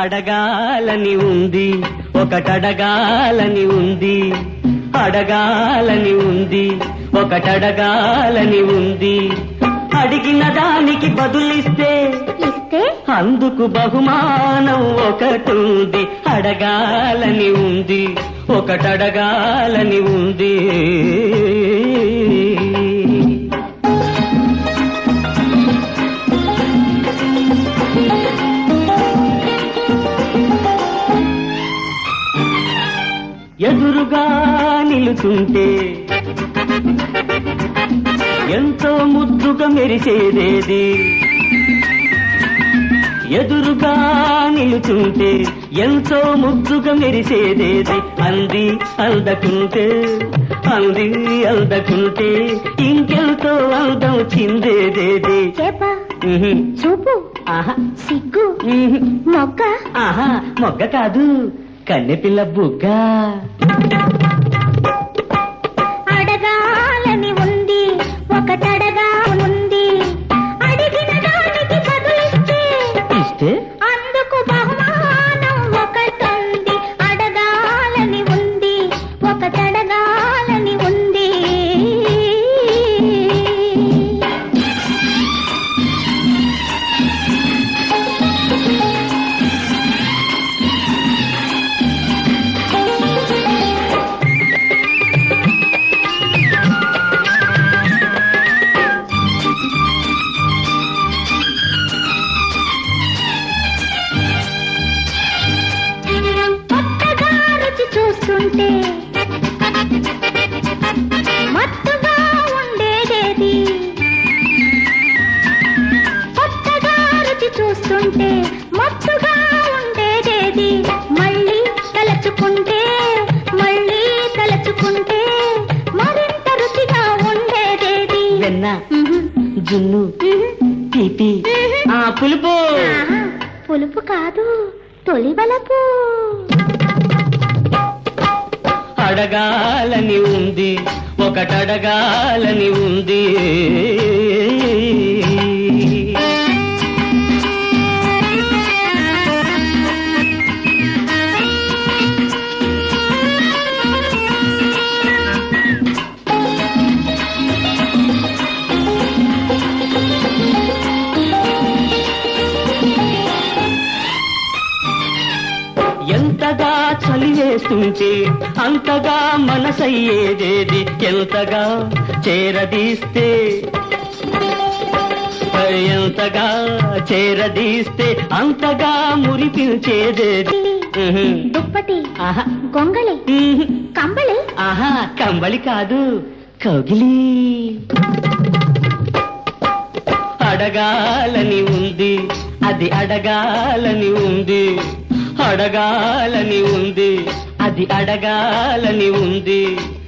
అడగాలని ఉంది ఒకటడగాలని ఉంది అడగాలని ఉంది ఒకటడగాలని ఉంది అడిగిన దానికి బదులిస్తే ఇస్తే అందుకు బహుమానం ఒకటుంది అడగాలని ఉంది ఒకటడగాలని ఉంది ఎదురుగా నిలుచుంటే ఎంతో ముద్దుగా మెరిసేదేది ఎదురుగా నిలుచుంటే ఎంతో ముద్దుగా మెరిసేదేది అంది అందకుంటే అంది అందకుంటే ఇంకెంతో అందం చిందేదేది చేప ఉహు, చూపు ఆహా సిగ్గు ఉహు, మొగ్గ ఆహా మొగ్గ కాదు కన్నెపిల్ల బుగ్గ అడగాలని ఉంది ఒకటడగా ఉంది అడిగిన దానికి బదులిస్తే ఇస్తే అందుకు బహుమానం ఒకటుంది అడగాలని ఉంది ఒకటడగాలని ఉంది కొత్తగా రుచి చూస్తుంటే మత్తుగా ఉండేదేది కొత్తగా రుచి చూస్తుంటే మత్తుగా ఉండేదేది మళ్ళీ తలచుకుంటే మళ్ళీ తలచుకుంటే మరింత రుచిగా ఉండేదేది వెన్న ఉహు, జున్ను ఉహు, తీపి ఉహు. ఆ పులుపు ఆహా, పులుపు కాదు తొలివలపు అడగాలని ఉంది ఒకటడగాలని ఉంది ఎంతగా చలి వేస్తుంటే అంతగా మనసయ్యేదేది ఎంతగా చేరదీస్తే ఎంతగా చేరదీస్తే అంతగా మురిపించేదేది ఉహు. దుప్పటి ఆహా గొంగళి ఉహు. కంబళి ఆహా కంబళి కాదు కౌగిలి అడగాలని ఉంది అది అడగాలని ఉంది అడగాలని ఉంది అది అడగాలని ఉంది